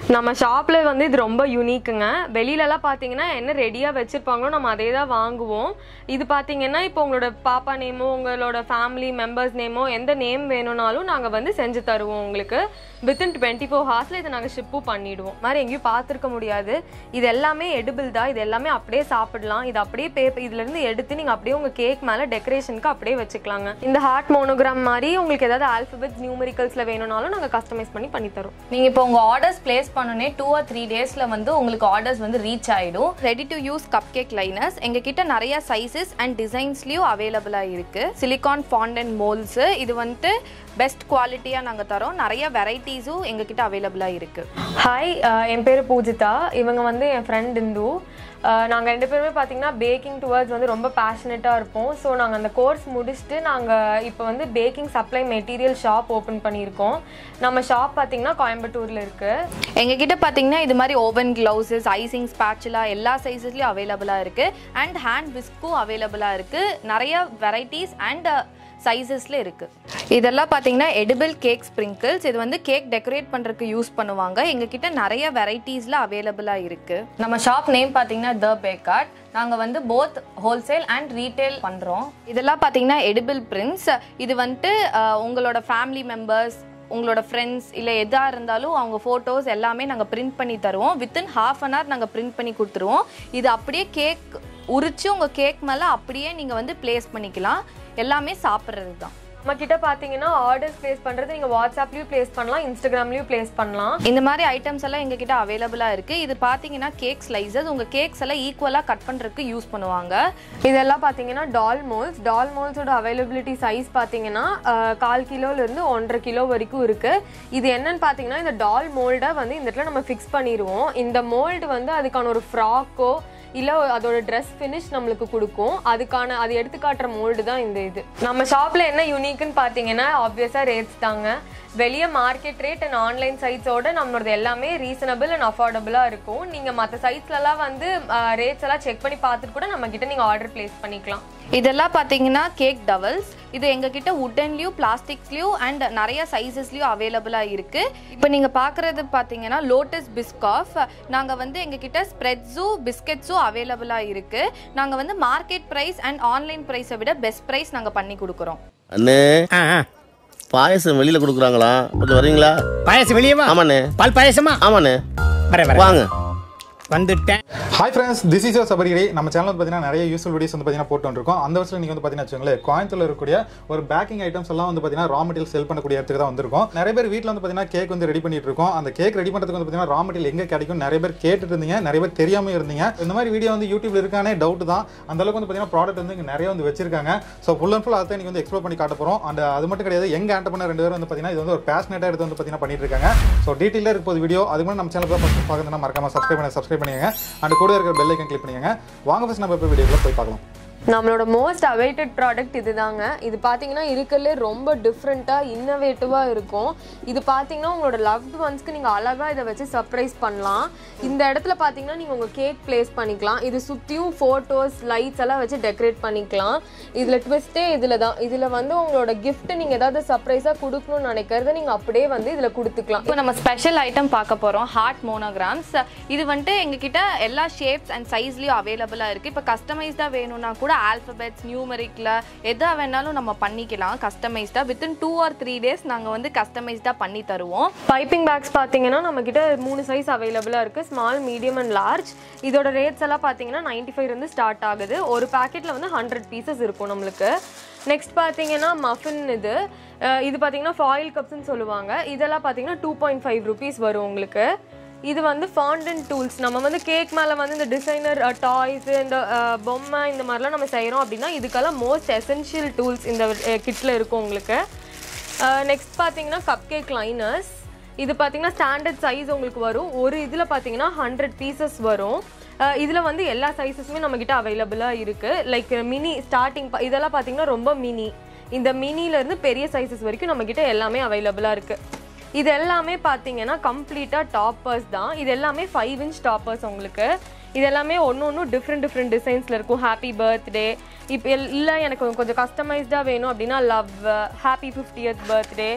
நம்ம ஷாப்ல வந்து இது ரொம்ப யூனிக்குங்க வெளியிலலாம் பார்த்தீங்கன்னா என்ன ரெடியாக வச்சிருப்பாங்களோ நம்ம அதே தான் வாங்குவோம் இது பார்த்தீங்கன்னா இப்போ உங்களோட பாப்பா நேமோ உங்களோட ஃபேமிலி மெம்பர்ஸ் நேமோ எந்த நேம் வேணும்னாலும் நாங்கள் வந்து செஞ்சு தருவோம் உங்களுக்கு வித்தின் டுவெண்ட்டி ஃபோர் ஹார்ஸில் இதை நாங்கள் ஷிப்பும் பண்ணிடுவோம் மாதிரி எங்கேயும் பார்த்துருக்க முடியாது இது எல்லாமே எடுபிள் தான் இது எல்லாமே அப்படியே சாப்பிடலாம் இது அப்படியே பேப்பர் இதுலேருந்து எடுத்து நீங்கள் அப்படியே உங்கள் கேக் மேலே டெக்கரேஷனுக்கு அப்படியே வச்சுக்கலாங்க இந்த ஹார்ட் மோனோகிராம் மாதிரி உங்களுக்கு ஏதாவது ஆல்ஃபபெட்ஸ் நியூமரிக்கல்ஸில் வேணும்னாலும் நாங்கள் கஸ்டமைஸ் பண்ணி பண்ணி தரோம் நீங்க இப்போ உங்க ஆர்டர்ஸ் பிளேஸ் பண்ணனே டூ ஆர் த்ரீ டேஸ்ல வந்து உங்களுக்கு ஆர்டர்ஸ் வந்து ரீச் ஆயிடும் ready to use cupcake liners எங்ககிட்ட நிறைய சைஸஸ் அண்ட் டிசைன்ஸ்லயும் அவைலபிளாக இருக்கு சிலிகான் ஃபாண்டன்ட் மோல்ஸ் இது வந்துட்டு பெஸ்ட் குவாலிட்டியாக நாங்கள் தரோம் நிறைய வெரைட்டிஸும் எங்ககிட்ட அவைலபிளாக இருக்கு ஹாய் என் பேர் பூஜிதா இவங்க வந்து என் ஃப்ரெண்ட் இந்து நாங்கள் ரெண்டு பேருமே பார்த்தீங்கன்னா பேக்கிங் டுவர்ட்ஸ் வந்து ரொம்ப பேஷனேட்டாக இருப்போம் ஸோ நாங்கள் அந்த கோர்ஸ் முடிச்சுட்டு நாங்கள் இப்போ வந்து packing supply material shop open பண்ணியிருக்கோம் நம்ம ஷாப் பார்த்தீங்கன்னா கோயம்புத்தூரில் இருக்குது எங்ககிட்ட பார்த்தீங்கன்னா இது மாதிரி ஓவன் க்ளவுசஸ் ஐசிங் ஸ்பேச்சுலா எல்லா சைஸஸ்லையும் அவைலபிளாக இருக்கு அண்ட் ஹேண்ட் விஸ்க்கும் அவைலபிளாக இருக்கு நிறைய வெரைட்டிஸ் அண்ட் சைஸஸ்ல இருக்கு இதெல்லாம் பார்த்தீங்கன்னா எடிபிள் கேக் ஸ்ப்ரிங்கிள்ஸ் இது வந்து கேக் டெக்கரேட் பண்ணுறதுக்கு யூஸ் பண்ணுவாங்க எங்ககிட்ட நிறைய வெரைட்டிஸில் அவைலபிளாக இருக்கு நம்ம ஷாப் நேம் பாத்தீங்கன்னா த பேக்கார்ட் நாங்க வந்து போத் ஹோல்சேல் அண்ட் ரீட்டைல் பண்றோம் இதெல்லாம் பார்த்தீங்கன்னா எடிபிள் பிரிண்ட்ஸ் இது வந்துட்டு அஹ், உங்களோட ஃபேமிலி மெம்பர்ஸ் உங்களோட ஃப்ரெண்ட்ஸ் இல்லை எதாக இருந்தாலும் அவங்க ஃபோட்டோஸ் எல்லாமே நாங்கள் பிரிண்ட் பண்ணி தருவோம் வித்தின் ஹாஃப் அன் ஹவர் நாங்கள் பிரிண்ட் பண்ணி கொடுத்துருவோம் இது அப்படியே கேக் உரிச்சு உங்கள் கேக் மேலே அப்படியே நீங்கள் வந்து ப்ளேஸ் பண்ணிக்கலாம் எல்லாமே சாப்பிட்றது தான் நம்ம கிட்ட பார்த்தீங்கன்னா ஆர்டர்ஸ் ப்ளேஸ் பண்ணுறது நீங்கள் வாட்ஸ்அப்லேயும் ப்ளேஸ் பண்ணலாம் இன்ஸ்டாகிராம்லேயும் ப்ளேஸ் பண்ணலாம் இந்த மாதிரி ஐட்டம்ஸ் எல்லாம் எங்ககிட்ட அவைலபிளாக இருக்குது இது பார்த்தீங்கன்னா கேக் ஸ்லைசஸ் உங்கள் கேக்ஸ் எல்லாம் ஈக்குவலாக கட் பண்ணுறதுக்கு யூஸ் பண்ணுவாங்க இதெல்லாம் பார்த்தீங்கன்னா டால் மோல்ஸ் டால் மோல்ஸோட அவைலபிலிட்டி சைஸ் பார்த்தீங்கன்னா அஹ், கால் கிலோலேருந்து ஒன்றரை கிலோ வரைக்கும் இருக்குது இது என்னன்னு பார்த்தீங்கன்னா இந்த டால் மோல்டை வந்து இந்த இடத்துல நம்ம ஃபிக்ஸ் பண்ணிடுவோம் இந்த மோல்டு வந்து அதுக்கான ஒரு ஃப்ராக்கோ இல்லை அதோட ட்ரெஸ் ஃபினிஷ் நம்மளுக்கு கொடுக்கும் அதுக்கான அது எடுத்து காட்டுற மோல்டு தான் இந்த இது நம்ம ஷாப்பில் என்ன யூனிக்குன்னு பார்த்தீங்கன்னா ஆப்வியஸாக ரேட்ஸ் தாங்க வெளியே மார்க்கெட் ரேட் அண்ட் ஆன்லைன் சைட்ஸோட நம்மளோடது எல்லாமே ரீசனபிள் அண்ட் அஃபோர்டபுளாக இருக்கும் நீங்கள் மற்ற சைட்ஸ்லலாம் வந்து ரேட்ஸ் எல்லாம் செக் பண்ணி பார்த்துட்டு கூட நம்ம கிட்ட நீங்கள் ஆர்டர் ப்ளேஸ் பண்ணிக்கலாம் இதெல்லாம் பார்த்தீங்கன்னா கேக் டவல்ஸ் இது எங்ககிட்ட உட்டன்லேயும் பிளாஸ்டிக்ஸ்லேயும் அண்ட் நிறைய சைஸஸ்லேயும் அவைலபிளாக இருக்குது இப்போ நீங்கள் பார்க்குறது பார்த்தீங்கன்னா லோட்டஸ் பிஸ்காஃப் நாங்கள் வந்து எங்ககிட்ட ஸ்ப்ரெட்ஸும் பிஸ்கெட்ஸும் அவைலபிளாக இருக்குது நாங்கள் வந்து மார்க்கெட் ப்ரைஸ் அண்ட் ஆன்லைன் ப்ரைஸை விட பெஸ்ட் ப்ரைஸ் நாங்கள் பண்ணி கொடுக்குறோம் அண்ணே ஆ ஆ. பாயசம் வெளியில கொடுக்குறாங்களா கொஞ்சம் வரீங்களா பாயாசம் வெளியவா ஆமாண்ணே பால் பாயாசமா ஆமாண்ணே வரேன் வரேன் வாங்க வந்துட்டேன் hi friends this is your Sabarigiri நம்ம சேனல் வந்து பார்த்தீங்கன்னா நிறைய யூஸ்ஃபுல் வீடியோஸ் வந்து பார்த்தீங்கன்னா போட்டு இருக்கோம் அந்த வருஷத்தில் நீங்கள் வந்து பார்த்தீங்கன்னா வச்சுக்கோங்களேன் கோயம்புத்தூர்ல இருக்கக்கூடிய ஒரு பேக்கிங் ஐட்டம்ஸ் எல்லாம் வந்து பார்த்தீங்கன்னா ரா மெட்டீரியல் செல் பண்ணக்கூடிய இடத்துக்கு தான் வந்திருக்கும் நிறைய பேர் வீட்டில் வந்து பார்த்தீங்கன்னா கேக் வந்து ரெடி பண்ணிட்டு இருக்கோம் அந்த கேக் ரெடி பண்ணுறதுக்கு வந்து பார்த்தீங்கன்னா ரா மெட்டீரியல் எங்கே கிடைக்கும் நிறைய பேர் கேட்டுட்டு இருந்தீங்க நிறைய பேர் தெரியாம இருந்தீங்க இந்த மாதிரி வீடியோ வந்து யூடியூப்ல இருக்கானே டவுட் தான் அந்த அளவுக்கு வந்து பார்த்தீங்கன்னா ப்ராடக்ட் வந்து இங்கே நிறைய வந்து வச்சிருக்காங்க ஸோ ஃபுல் அண்ட் ஃபுல் அதை நீங்கள் வந்து எக்ஸ்ப்ளோர் பண்ணி காட்ட போகிறோம் அண்ட் அது மட்டும் கிடையாது எங்க ஆண்ட் பண்ண ரெண்டு பேரும் வந்து பார்த்தீங்கன்னா இது வந்து ஒரு பேஷனேட்டாக எடுத்து வந்து பார்த்தீங்கன்னா பண்ணிட்டு இருக்காங்க ஸோ டீட்டெயிலாக இருக்க போது வீடியோ அதுக்கு முன்னாடி நம்ம சேனல் ஃபஸ்ட் பார்க்கணும்னா மறக்காம சப்ஸ்கிரைப் பண்ணி சப்ஸ்கிரைப் பண்ணிக்கங்க அண்ட் கூட இருக்கிற பெல் ஐக்கன் கிளிக் பண்ணிக்கங்க வாங்க ஃபஸ்ட் நம்ம இப்போ வீடியோக்குள்ள போய் பார்க்கலாம் நம்மளோட மோஸ்ட் அவைட்டட் ப்ராடக்ட் இதுதாங்க இது பார்த்தீங்கன்னா இருக்கிறதுலே ரொம்ப டிஃப்ரெண்ட்டாக இன்னோவேட்டிவாக இருக்கும் இது பார்த்தீங்கன்னா உங்களோட லவ்ட் ஒன்ஸ்க்கு நீங்கள் அழகாக இதை வச்சு சர்ப்ரைஸ் பண்ணலாம் இந்த இடத்துல பார்த்தீங்கன்னா நீங்கள் உங்கள் கேக் ப்ளேஸ் பண்ணிக்கலாம் இது சுற்றியும் ஃபோட்டோஸ் லைட்ஸ் எல்லாம் வச்சு டெக்கரேட் பண்ணிக்கலாம் இதில் ட்விஸ்ட்டே இதில் தான் இதில் வந்து உங்களோட gift நீங்கள் ஏதாவது சர்ப்ரைஸாக கொடுக்கணும்னு நினைக்கிறத நீங்கள் அப்படியே வந்து இதில் கொடுத்துக்கலாம் இப்போ நம்ம ஸ்பெஷல் ஐட்டம் பார்க்க போகிறோம் ஹார்ட் மோனோகிராம்ஸ் இது வந்துட்டு எங்ககிட்ட எல்லா ஷேப்ஸ் அண்ட் சைஸ்லேயும் அவைலபிளாக இருக்குது இப்போ கஸ்டமைஸ்டாக வேணும்னா கூட ஆல்ஃபபெட்ஸ் நியூமரிக்கில் எதா வேணாலும் நம்ம பண்ணிக்கலாம் கஸ்டமைஸ்டாக within two or three days நாங்கள் வந்து கஸ்டமைஸ்டாக பண்ணி தருவோம் பைப்பிங் பேக்ஸ் பார்த்தீங்கன்னா நம்மக்கிட்ட மூணு சைஸ் அவைலபிளாக இருக்குது ஸ்மால் மீடியம் அண்ட் லார்ஜ் இதோட ரேட்ஸ் எல்லாம் பார்த்தீங்கன்னா நைன்டி ஃபைவ்லேருந்து ஸ்டார்ட் ஆகுது ஒரு பேக்கெட்டில் வந்து ஹண்ட்ரட் பீசஸ் இருக்கும் நம்மளுக்கு நெக்ஸ்ட் பார்த்தீங்கன்னா மஃபின் இது அஹ் இது பார்த்தீங்கன்னா ஃபாயில் கப்ஸ்னு சொல்லுவாங்க இதெல்லாம் பார்த்தீங்கன்னா டூ பாயிண்ட் ஃபைவ் ருபீஸ் வரும் உங்களுக்கு இது வந்து ஃபாண்டன் டூல்ஸ் நம்ம வந்து கேக் மேலே வந்து இந்த டிசைனர் டாய்ஸ் இந்த அஹ், பொம்மை இந்த மாதிரிலாம் நம்ம செய்கிறோம் அப்படின்னா இதுக்கெல்லாம் மோஸ்ட் எசென்ஷியல் டூல்ஸ் இந்த கிட்டில் இருக்கும் உங்களுக்கு நெக்ஸ்ட் பார்த்தீங்கன்னா கப் கேக் லைனர்ஸ் இது பார்த்தீங்கன்னா ஸ்டாண்டர்ட் சைஸ் உங்களுக்கு வரும் ஒரு இதில் பார்த்தீங்கன்னா ஹண்ட்ரட் பீசஸ் வரும் இதில் வந்து எல்லா சைஸஸுமே நம்மக்கிட்ட அவைலபிளாக இருக்குது லைக் மினி ஸ்டார்டிங் இதெல்லாம் பார்த்தீங்கன்னா ரொம்ப மினி இந்த மினிலேருந்து பெரிய சைஸஸ் வரைக்கும் நம்மக்கிட்ட எல்லாமே அவைலபிளாக இருக்குது இது எல்லாமே பார்த்தீங்கன்னா கம்ப்ளீட்டாக டாப்பர்ஸ் தான் இது எல்லாமே ஃபைவ் இன்ச் டாப்பர்ஸ் உங்களுக்கு இது எல்லாமே ஒன்று ஒன்றும் டிஃப்ரெண்ட் டிஃப்ரெண்ட் டிசைன்ஸில் இருக்கும் ஹாப்பி பர்த்டே இப்போ இல்லை எனக்கு கொஞ்சம் கஸ்டமைஸ்டாக வேணும் அப்படின்னா லவ் ஹாப்பி ஃபிஃப்டியத் பர்த்டே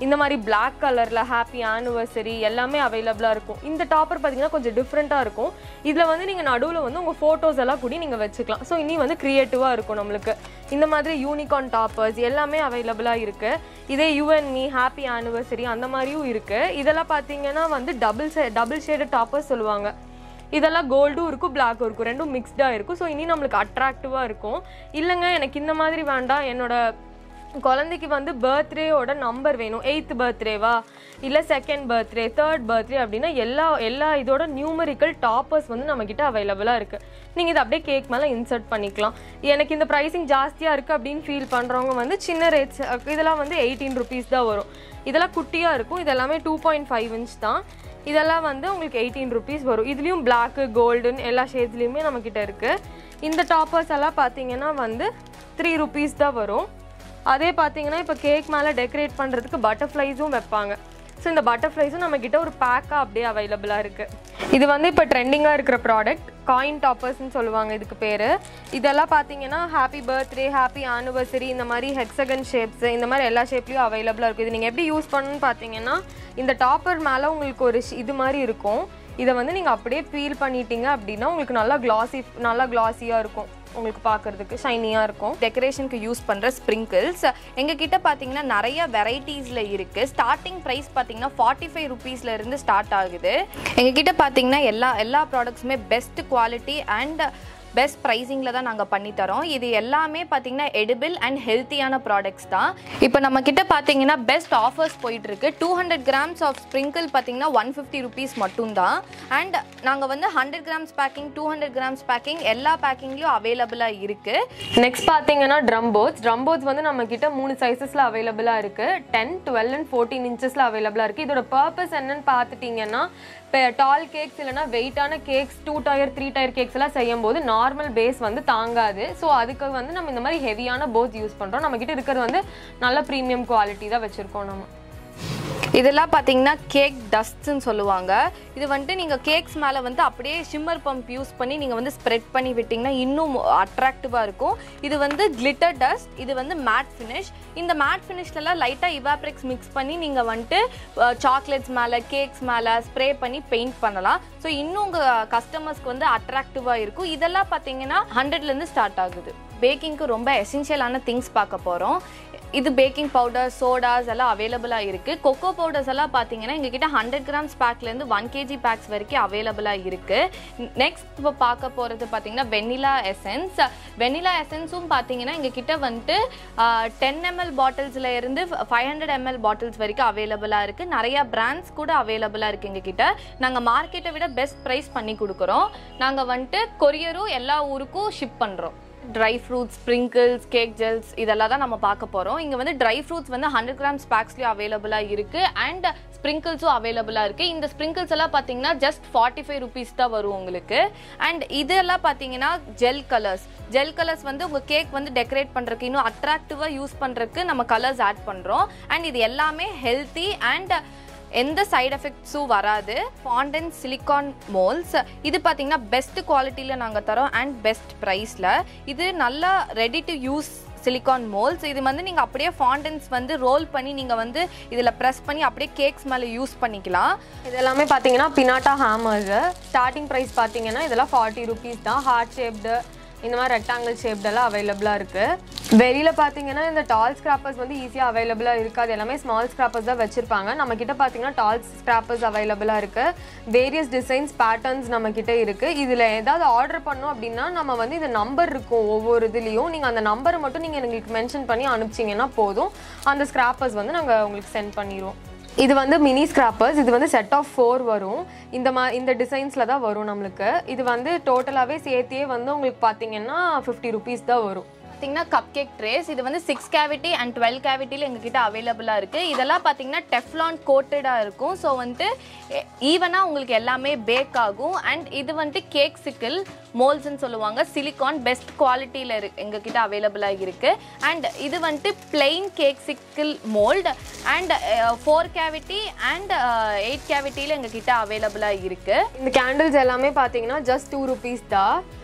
இந்த மாதிரி Black கலரில் ஹாப்பி ஆனிவர்சரி எல்லாமே அவைலபிளாக இருக்கும் இந்த டாப்பர் பார்த்தீங்கன்னா கொஞ்சம் டிஃப்ரெண்ட்டாக இருக்கும் இதில் வந்து நீங்கள் நடுவில் வந்து உங்கள் ஃபோட்டோஸ் எல்லாம் கூடி நீங்கள் வச்சுக்கலாம் ஸோ இனி வந்து க்ரியேட்டிவாக இருக்கும் நம்மளுக்கு இந்த மாதிரி யூனிகார்ன் டாப்பர்ஸ் எல்லாமே அவைலபிளாக இருக்குது இதே யூஎன் மீ ஹாப்பி ஆனிவர்சரி அந்த மாதிரியும் இருக்குது இதெல்லாம் பார்த்தீங்கன்னா வந்து டபுள் ஷே டபுள் ஷேடு டாப்பர்ஸ் சொல்லுவாங்க இதெல்லாம் கோல்டும் இருக்கும் பிளாக்கும் இருக்கும் ரெண்டும் மிக்ஸ்டாக இருக்கும் ஸோ இனி நம்மளுக்கு அட்ராக்டிவாக இருக்கும் இல்லைங்க எனக்கு இந்த மாதிரி வேண்டாம் என்னோட குழந்தைக்கு வந்து பர்த்டேயோட நம்பர் வேணும் எயித்து பர்த்டேவா இல்லை செகண்ட் பர்த்டே தேர்ட் பர்த்டே அப்படின்னா எல்லா எல்லா இதோட நியூமரிக்கல் டாப்பர்ஸ் வந்து நம்மக்கிட்ட அவைலபிளாக இருக்குது நீங்கள் இதை அப்படியே கேக் மேலே இன்சர்ட் பண்ணிக்கலாம் எனக்கு இந்த ப்ரைஸிங் ஜாஸ்தியாக இருக்குது அப்படின்னு ஃபீல் பண்ணுறவங்க வந்து சின்ன ரேட்ஸ் இதெல்லாம் வந்து எயிட்டீன் ருபீஸ் தான் வரும் இதெல்லாம் குட்டியாக இருக்கும் இதெல்லாமே டூ பாயிண்ட் ஃபைவ் இன்ச் தான் இதெல்லாம் வந்து உங்களுக்கு எயிட்டீன் ருபீஸ் வரும் இதுலேயும் பிளாக்கு கோல்டுன்னு எல்லா ஷேட்ஸ்லேயுமே நம்மக்கிட்ட இருக்குது இந்த டாப்பர்ஸ் எல்லாம் பார்த்தீங்கன்னா வந்து த்ரீ ருபீஸ் தான் வரும் அதே பார்த்தீங்கன்னா இப்போ கேக் மேலே டெக்கரேட் பண்ணுறதுக்கு பட்டர்ஃப்ளைஸும் வைப்பாங்க ஸோ இந்த பட்டர்ஃப்ளைஸும் நம்மக்கிட்ட ஒரு பேக்காக அப்படியே அவைலபிளாக இருக்குது இது வந்து இப்போ ட்ரெண்டிங்காக இருக்கிற ப்ராடக்ட் காயின் டாப்பர்ஸ்னு சொல்லுவாங்க இதுக்கு பேர் இதெல்லாம் பார்த்தீங்கன்னா ஹாப்பி பர்த்டே ஹாப்பி ஆனிவர்சரி இந்த மாதிரி ஹெக்ஸகன் ஷேப்ஸ் இந்த மாதிரி எல்லா ஷேப்லேயும் அவைலபிளாக இருக்குது இது நீங்கள் எப்படி யூஸ் பண்ணணும்னு பார்த்தீங்கன்னா இந்த டாப்பர் மேலே உங்களுக்கு ஒரு ஷ்- இது மாதிரி இருக்கும் இதை வந்து நீங்கள் அப்படியே பீல் பண்ணிட்டீங்க அப்படின்னா உங்களுக்கு நல்லா கிளாசி நல்லா கிளாஸியாக இருக்கும் உங்களுக்கு பார்க்கறதுக்கு ஷைனியாக இருக்கும் டெக்கரேஷனுக்கு யூஸ் பண்ணுற ஸ்ப்ரிங்கிள்ஸ் எங்ககிட்ட பார்த்தீங்கன்னா நிறைய வெரைட்டிஸில் இருக்குது ஸ்டார்டிங் ப்ரைஸ் பார்த்தீங்கன்னா ஃபார்ட்டி ஃபைவ் ருபீஸ்ல இருந்து ஸ்டார்ட் ஆகுது எங்ககிட்ட பார்த்தீங்கன்னா எல்லா எல்லா ப்ராடக்ட்ஸுமே பெஸ்ட் குவாலிட்டி அண்ட் பெஸ்ட் ப்ரைஸிங்கில் தான் நாங்கள் பண்ணித்தரோம் இது எல்லாமே பார்த்தீங்கன்னா எடிபிள் அண்ட் ஹெல்த்தியான ப்ராடக்ட்ஸ் தான் இப்போ நம்ம கிட்ட பார்த்தீங்கன்னா பெஸ்ட் ஆஃபர்ஸ் போயிட்டு இருக்கு two hundred grams of sprinkle பார்த்தீங்கன்னா ஒன் ஃபிஃப்டி ருபீஸ் மட்டும்தான் அண்ட் நாங்கள் வந்து hundred grams packing two hundred grams packing எல்லா பேக்கிங்லேயும் அவைலபிளாக இருக்குது நெக்ஸ்ட் பார்த்தீங்கன்னா ட்ரம் போர்ட்ஸ் ட்ரம் போர்ட்ஸ் வந்து நம்ம கிட்ட மூணு சைஸஸில் அவைலபிளாக இருக்கு டென் டுவெல் அண்ட் ஃபோர்டீன் இன்ச்சஸில் அவைலபிளாக இருக்கு இதோட பர்பஸ் என்னன்னு பார்த்துட்டீங்கன்னா இப்போ டால் கேக்ஸ் இல்லைனா வெயிட்டான cakes two tier three tier cakes எல்லாம் செய்யும் போது நார்மல் பேஸ் வந்து தாங்காது ஸோ அதுக்கு வந்து நம்ம இந்த மாதிரி ஹெவியான போர்ட்ஸ் யூஸ் பண்ணுறோம் நம்ம கிட்ட இருக்கிறது வந்து நல்ல ப்ரீமியம் குவாலிட்டி தான் வச்சுருக்கோம் நம்ம இதெல்லாம் பார்த்தீங்கன்னா கேக் டஸ்ட்னு சொல்லுவாங்க இது வந்துட்டு நீங்கள் கேக்ஸ் மேலே வந்து அப்படியே ஷிம்மர் பம்ப் யூஸ் பண்ணி நீங்கள் வந்து ஸ்ப்ரெட் பண்ணி விட்டிங்கன்னா இன்னும் அட்ராக்டிவாக இருக்கும் இது வந்து கிளிட்டர் டஸ்ட் இது வந்து மேட் ஃபினிஷ் இந்த மேட் ஃபினிஷ்லலாம் லைட்டாக இவாப்ரெக்ஸ் மிக்ஸ் பண்ணி நீங்கள் வந்துட்டு சாக்லேட்ஸ் மேலே கேக்ஸ் மேலே ஸ்ப்ரே பண்ணி பெயிண்ட் பண்ணலாம் ஸோ இன்னும் உங்கள் கஸ்டமர்ஸ்க்கு வந்து அட்ராக்டிவாக இருக்கும் இதெல்லாம் பார்த்தீங்கன்னா ஹண்ட்ரட்லேருந்து ஸ்டார்ட் ஆகுது பேக்கிங்க்கு ரொம்ப எசென்ஷியலான திங்ஸ் பார்க்க போகிறோம் இது பேக்கிங் பவுடர் சோடாஸ் எல்லாம் அவைலபிளாக இருக்குது கொக்கோ பவுடர்ஸ் எல்லாம் பார்த்தீங்கன்னா எங்ககிட்ட ஹண்ட்ரட் கிராம்ஸ் பேக்லேருந்து ஒன் கேஜி பேக்ஸ் வரைக்கும் அவைலபிளாக இருக்குது நெக்ஸ்ட் இப்போ பார்க்க போகிறது பார்த்தீங்கன்னா வெனிலா எசன்ஸ் வெனிலா எசன்ஸும் பார்த்தீங்கன்னா எங்ககிட்ட வந்துட்டு டென் எம்எல் பாட்டில்ஸில் இருந்து ஃபைவ் ஹண்ட்ரட் எம்எல் பாட்டில்ஸ் வரைக்கும் அவைலபிளாக இருக்குது நிறையா பிராண்ட்ஸ் கூட அவைலபிளாக இருக்குது எங்ககிட்ட நாங்கள் மார்க்கெட்டை விட பெஸ்ட் ப்ரைஸ் பண்ணி கொடுக்குறோம் நாங்கள் வந்துட்டு கொரியரும் எல்லா ஊருக்கும் ஷிப் பண்ணுறோம் dry fruits sprinkles cake gels இதெல்லாம் தான் நம்ம பார்க்க போகிறோம் இங்கே வந்து ட்ரை ஃப்ரூட்ஸ் வந்து ஹண்ட்ரட் கிராம்ஸ் பேக்ஸ்லேயும் அவைலபிளாக இருக்குது அண்ட் ஸ்ப்ரிங்கிள்ஸும் அவைலபிளாக இருக்குது இந்த ஸ்ப்ரிங்கிள்ஸ் எல்லாம் பார்த்தீங்கன்னா ஜஸ்ட் ஃபார்ட்டி ஃபைவ் ருபீஸ் தான் வரும் உங்களுக்கு அண்ட் இதெல்லாம் பார்த்தீங்கன்னா ஜெல் கலர்ஸ் ஜெல் கலர்ஸ் வந்து உங்கள் கேக் வந்து டெக்கரேட் பண்ணுறதுக்கு இன்னும் அட்ராக்டிவாக யூஸ் பண்ணுறதுக்கு நம்ம கலர்ஸ் ஆட் பண்ணுறோம் அண்ட் இது எல்லாமே ஹெல்த்தி அண்ட் எந்த சைடு எஃபெக்ட்ஸும் வராது ஃபாண்டன் சிலிகான் மோல்ஸ் இது பார்த்தீங்கன்னா பெஸ்ட் குவாலிட்டியில் நாங்கள் தரோம் அண்ட் பெஸ்ட் ப்ரைஸில் இது நல்லா ready to use silicone moulds இது வந்து நீங்கள் அப்படியே ஃபாண்டன்ஸ் வந்து ரோல் பண்ணி நீங்கள் வந்து இதில் ப்ரெஸ் பண்ணி அப்படியே கேக்ஸ் மேலே யூஸ் பண்ணிக்கலாம் இது எல்லாமே பார்த்தீங்கன்னா பினாட்டா ஹேமர்ஸு ஸ்டார்டிங் ப்ரைஸ் பார்த்தீங்கன்னா இதெல்லாம் ஃபார்ட்டி ருபீஸ் தான் ஹார்ட் ஷேப்டு இந்த மாதிரி ரெக்டாங்கிள் ஷேப்டெல்லாம் அவைலபிளாக இருக்குது வெளியில் பார்த்தீங்கன்னா இந்த டால் ஸ்கிராப்பர்ஸ் வந்து ஈஸியாக அவைலபிளாக இருக்காது எல்லாமே ஸ்மால் ஸ்கிராப்பர்ஸ் தான் வச்சுருப்பாங்க நம்ம கிட்ட பார்த்தீங்கன்னா டால் ஸ்கிராப்பர்ஸ் அவைலபிளாக இருக்குது வேரியஸ் டிசைன்ஸ் பேட்டர்ன்ஸ் நம்ம கிட்ட இருக்குது இதில் ஏதாவது ஆர்டர் பண்ணோம் அப்படின்னா நம்ம வந்து இந்த நம்பர் இருக்கும் ஒவ்வொரு இதுலேயும் நீங்கள் அந்த நம்பரை மட்டும் நீங்கள் எங்களுக்கு மென்ஷன் பண்ணி அனுப்பிச்சிங்கன்னா போதும் அந்த ஸ்கிராப்பர்ஸ் வந்து நாங்கள் உங்களுக்கு சென்ட் பண்ணிடுவோம் இது வந்து மினி ஸ்கிராப்பர்ஸ் இது வந்து செட் ஆஃப் ஃபோர் வரும் இந்த மா இந்த டிசைன்ஸில் தான் வரும் நம்மளுக்கு இது வந்து டோட்டலாகவே சேர்த்தியே வந்து உங்களுக்கு பார்த்தீங்கன்னா ஃபிஃப்டி ருபீஸ் தான் வரும் பார்த்தீங்கன்னா கப் கேக் ட்ரேஸ் இது வந்து சிக்ஸ் கேவிட்டி அண்ட் டுவெல் கேவிட்டியில் எங்ககிட்ட அவைலபிளாக இருக்குது இதெல்லாம் பார்த்தீங்கன்னா டெஃப்லான் கோட்டடாக இருக்கும் ஸோ வந்துட்டு ஈவனாக உங்களுக்கு எல்லாமே பேக் ஆகும் அண்ட் இது வந்துட்டு கேக் சிக்கிள் மோல்ஸ்ன்னு சொல்லுவாங்க சிலிகான் பெஸ்ட் குவாலிட்டியில் இரு எங்ககிட்ட அவைலபிளாக இருக்குது அண்ட் இது வந்துட்டு பிளெயின் கேக் சிக்கிள் mould and four cavity and eight கேவிட்டியில் எங்ககிட்ட அவைலபிளாக இருக்குது இந்த கேண்டில்ஸ் எல்லாமே பார்த்தீங்கன்னா ஜஸ்ட் டூ ருபீஸ் தான்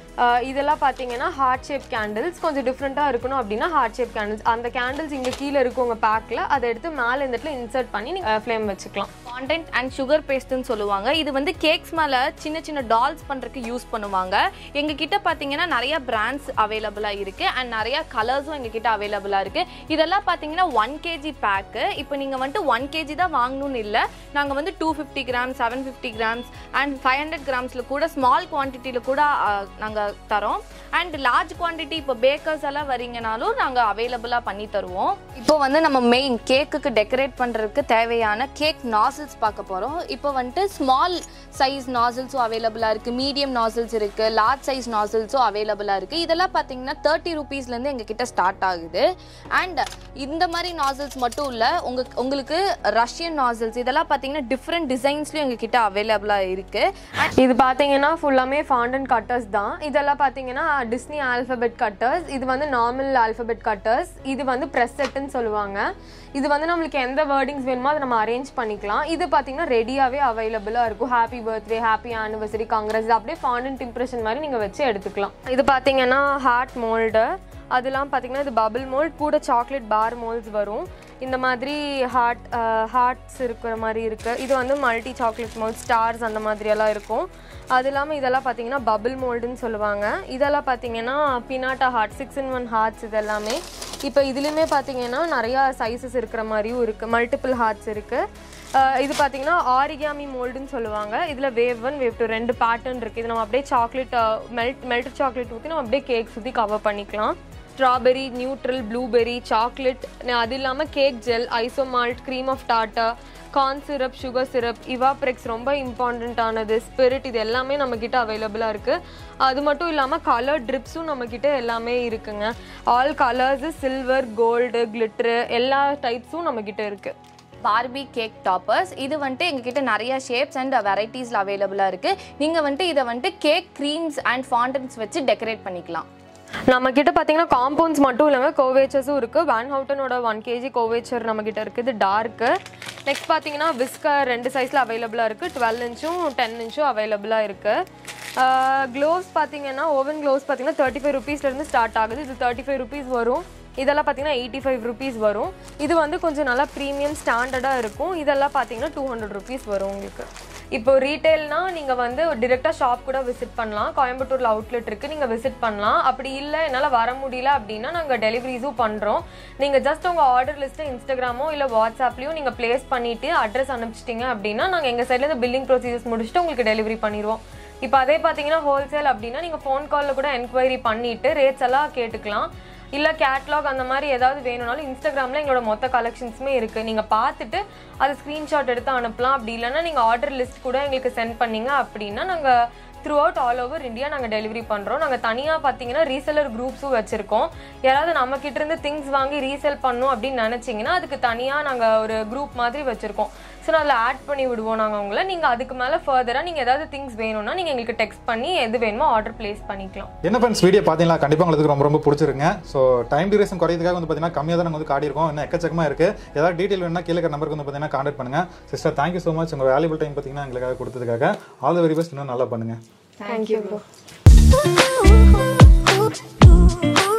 ஆஹ் இதெல்லாம் பார்த்தீங்கன்னா ஹார்ட் ஷேப் கேண்டில்ஸ் கொஞ்சம் டிஃப்ரெண்ட்டாக இருக்கணும் அப்படின்னா ஹார்ட் ஷேப் கேண்டில்ஸ் அந்த கேண்டில்ஸ் இங்கே கீழே இருக்கும் உங்கள் பேக்கில் அதை எடுத்து மேலே இந்த இடத்துல இன்சர்ட் பண்ணி நீங்கள் ஃப்ளேம் வச்சுக்கலாம் காண்டென்ட் அண்ட் சுகர் பேஸ்ட்னு சொல்லுவாங்க இது வந்து கேக்ஸ் மேலே சின்ன சின்ன டால்ஸ் பண்ணுறதுக்கு யூஸ் பண்ணுவாங்க எங்கள் கிட்ட பார்த்தீங்கன்னா நிறைய பிராண்ட்ஸ் அவைலபிளாக இருக்குது அண்ட் நிறைய கலர்ஸும் எங்கள் கிட்ட அவைலபிளாக இருக்குது இதெல்லாம் பார்த்தீங்கன்னா ஒன் கேஜி பேக்கு இப்போ நீங்கள் வந்துட்டு ஒன் கேஜி தான் வாங்கணும்னு இல்லை நாங்கள் வந்து two fifty grams seven fifty grams and five hundred கிராம்ஸில் கூட ஸ்மால் குவான்டிட்டியில் கூட நாங்கள் தரோம் அண்ட் லார்ஜ் குவான்டிட்டி இப்போ பேக்கர்ஸ் எல்லாம் வரீங்கனாலும் நாங்கள் அவைலபிளாக பண்ணி தருவோம் இப்போ வந்து நம்ம மெயின் கேக்குக்கு டெக்கரேட் பண்ணுறதுக்கு தேவையான கேக் நாசில்ஸ் பார்க்க போகிறோம் இப்போ வந்துட்டு ஸ்மால் சைஸ் நாசில்ஸும் அவைலபிளாக இருக்குது மீடியம் நாசில்ஸ் இருக்குது லார்ஜ் சைஸ் நாசில்ஸும் அவைலபிளாக இருக்குது இதெல்லாம் பார்த்தீங்கன்னா தேர்ட்டி ருபீஸ்லேருந்து எங்கள் கிட்ட ஸ்டார்ட் ஆகுது அண்ட் இந்த மாதிரி நாசில்ஸ் மட்டும் இல்லை உங்க உங்களுக்கு ரஷ்யன் நாசில்ஸ் இதெல்லாம் பார்த்தீங்கன்னா டிஃப்ரெண்ட் டிசைன்ஸ்லையும் எங்கள் கிட்ட அவைலபிளாக இருக்குது இது பார்த்தீங்கன்னா ஃபுல்லாமே ஃபாண்டன் கட்டர்ஸ் தான் இதெல்லாம் பார்த்தீங்கன்னா டிஸ்னி ஆல்ஃபபெட் கட்டர்ஸ் இது வந்து நார்மல் ஆல்ஃபபெட் கட்டர்ஸ் இது வந்து ப்ரெஸ் செட்டுன்னு சொல்லுவாங்க இது வந்து நம்மளுக்கு எந்த வேர்டிங்ஸ் வேணுமோ அதை நம்ம அரேஞ்ச் பண்ணிக்கலாம் இது பார்த்தீங்கன்னா ரெடியாகவே அவைலபிளாக இருக்கும் happy birthday happy anniversary congrats இது அப்படியே ஃபாண்டன்ட் இம்ப்ரெஷன் மாதிரி நீங்கள் வச்சு எடுத்துக்கலாம் இது பார்த்தீங்கன்னா ஹார்ட் மோல்டு அதெல்லாம் பார்த்தீங்கன்னா இது பபிள் மோல்ட் கூட சாக்லேட் பார் மோல்ட்ஸ் வரும் இந்த மாதிரி ஹார்ட் ஹார்ட்ஸ் இருக்கிற மாதிரி இருக்குது இது வந்து மல்டி சாக்லேட் மோல்ட் ஸ்டார்ஸ் அந்த மாதிரியெல்லாம் இருக்கும் அது இல்லாமல் இதெல்லாம் பார்த்தீங்கன்னா பபிள் மோல்டுன்னு சொல்லுவாங்க இதெல்லாம் பார்த்தீங்கன்னா pinata heart six in one hearts இதெல்லாமே இப்போ இதுலேயுமே பார்த்தீங்கன்னா நிறையா சைஸஸ் இருக்கிற மாதிரியும் இருக்குது மல்டிபிள் ஹார்ட்ஸ் இருக்குது இது பார்த்தீங்கன்னா ஆரிகாமி மோல்டுன்னு சொல்லுவாங்க இதில் வேவ் ஒன் வேவ் டூ ரெண்டு பேட்டர்ன் இருக்குது இது நம்ம அப்படியே சாக்லேட் மெல்ட் மெல்ட் சாக்லேட் ஊற்றி நம்ம அப்படியே கேக் சுற்றி கவர் பண்ணிக்கலாம் ஸ்ட்ராபெரி நியூட்ரல் ப்ளூபெரி சாக்லேட் அது இல்லாமல் cake gel isomalt cream of டாட்டா கார்ன் சிரப் சுகர் சிரப் இவாப்ரெக்ஸ் ரொம்ப இம்பார்ட்டண்ட்டானது ஸ்பிரிட் இது எல்லாமே நம்மக்கிட்ட அவைலபிளாக இருக்குது அது மட்டும் இல்லாமல் கலர் ட்ரிப்ஸும் நம்மக்கிட்ட எல்லாமே இருக்குங்க all colours silver gold glitter எல்லா டைப்ஸும் நம்மக்கிட்ட இருக்குது பார்பி கேக் டாப்பர்ஸ் இது வந்துட்டு எங்ககிட்ட நிறைய ஷேப்ஸ் அண்ட் வெரைட்டிஸில் அவைலபிளாக இருக்குது நீங்கள் வந்துட்டு இதை வந்துட்டு கேக் க்ரீம்ஸ் அண்ட் ஃபாண்டன்ஸ் வச்சு டெக்கரேட் பண்ணிக்கலாம் நம்ம கிட்ட பார்த்தீங்கன்னா காம்பவுண்ட்ஸ் மட்டும் இல்லைங்க கோவேச்சர்ஸும் இருக்குது வேன் ஹவுட்டனோட ஒன் கேஜி கோவேச்சர் நம்ம கிட்ட இருக்குது டார்க்கு நெக்ஸ்ட் பார்த்தீங்கன்னா விஸ்கர் ரெண்டு சைஸில் அவைலபிளாக இருக்குது டுவெல் இன்ச்சும் டென் இன்ச்சும் அவைலபிளாக இருக்குது க்ளோவ்ஸ் பார்த்தீங்கன்னா ஓவன் க்ளோவ்ஸ் பார்த்தீங்கன்னா தேர்ட்டி ஃபைவ் ருபீஸ்லேருந்து ஸ்டார்ட் ஆகுது இது தேர்ட்டி ஃபைவ் ருபீஸ் வரும் இதெல்லாம் பார்த்தீங்கன்னா எயிட்டி ஃபைவ் ருபீஸ் வரும் இது வந்து கொஞ்சம் நல்லா ப்ரீமியம் ஸ்டாண்டர்டாக இருக்கும் இதெல்லாம் பார்த்தீங்கன்னா டூ ஹண்ட்ரட் ருபீஸ் வரும் உங்களுக்கு இப்போ ரீட்டைல்னா நீங்கள் வந்து டிரெக்டாக ஷாப் கூட விசிட் பண்ணலாம் கோயம்புத்தூரில் அவுட்லெட் இருக்குது நீங்கள் விசிட் பண்ணலாம் அப்படி இல்லை என்னால் வர முடியல அப்படின்னா நாங்கள் டெலிவரிஸும் பண்ணுறோம் நீங்கள் ஜஸ்ட் உங்கள் ஆர்டர் லிஸ்ட்டை இன்ஸ்டாகிராமோ இல்லை வாட்ஸ்அப்லேயும் நீங்கள் ப்ளேஸ் பண்ணிவிட்டு அட்ரஸ் அனுப்பிச்சிட்டிங்க அப்படின்னா நாங்கள் எங்கள் சைட்லேருந்து பில்லிங் ப்ரொசீஜர்ஸ் முடிச்சுட்டு உங்களுக்கு டெலிவரி பண்ணிடுவோம் இப்போ அதே பார்த்தீங்கன்னா ஹோல்சேல் அப்படின்னா நீங்கள் ஃபோன் காலில் கூட என்கொயரி பண்ணிவிட்டு ரேட்ஸ் எல்லாம் கேட்டுக்கலாம் இல்லை கேட்லாக் அந்த மாதிரி ஏதாவது வேணும்னாலும் இன்ஸ்டாகிராமில் எங்களோட மொத்த கலெக்ஷன்ஸுமே இருக்குது நீங்கள் பார்த்துட்டு அதை ஸ்க்ரீன்ஷாட் எடுத்து அனுப்பலாம் அப்படி இல்லைன்னா நீங்கள் ஆர்டர் லிஸ்ட் கூட எங்களுக்கு சென்ட் பண்ணீங்க அப்படின்னா நாங்கள் throughout all over India நாங்கள் டெலிவரி பண்ணுறோம் நாங்கள் தனியாக பார்த்தீங்கன்னா ரீசெலர் குரூப்ஸும் வச்சுருக்கோம் யாராவது நம்ம கிட்ட இருந்து திங்ஸ் வாங்கி ரீசேல் பண்ணணும் அப்படின்னு நினச்சிங்கன்னா அதுக்கு தனியாக நாங்கள் ஒரு குரூப் மாதிரி வச்சுருக்கோம் ஸோ அதில் ஆட் பண்ணி விடுவோம் நாங்கள் உங்களை நீங்கள் அதுக்கு மேலே ஃபர்தராக நீங்கள் ஏதாவது திங்ஸ் வேணும்னா நீங்கள் எங்களுக்கு டெக்ஸ்ட் பண்ணி எது வேணுமோ ஆர்டர் ப்ளேஸ் பண்ணிக்கலாம் என்ன ஃப்ரெண்ட்ஸ் வீடியோ பார்த்தீங்களா கண்டிப்பாக உங்களுக்கு ரொம்ப ரொம்ப பிடிச்சிருங்க ஸோ டைம் டியூரேஷன் குறையதுக்காக வந்து பார்த்தீங்கன்னா கம்மியாக தான் நாங்கள் வந்து காட்டியிருக்கோம் இன்னும் எக்கச்சக்கமாக இருக்குது ஏதாவது டீட்டெயில் வேணும்னா கீழே இருக்கிற நம்பருக்கு வந்து பார்த்தீங்கன்னா கான்டாக்ட் பண்ணுங்கள் சிஸ்டர் தேங்க்யூ ஸோ மச் உங்கள் வேல்யூபிள் டைம் பார்த்தீங்கன்னா எங்களுக்காக கொடுத்ததுக்காக ஆல் த வெரி பெஸ்ட் இன்னும் நல்லா பண்ணுங்கள் thank you bro Ooh, ooh, ooh, ooh.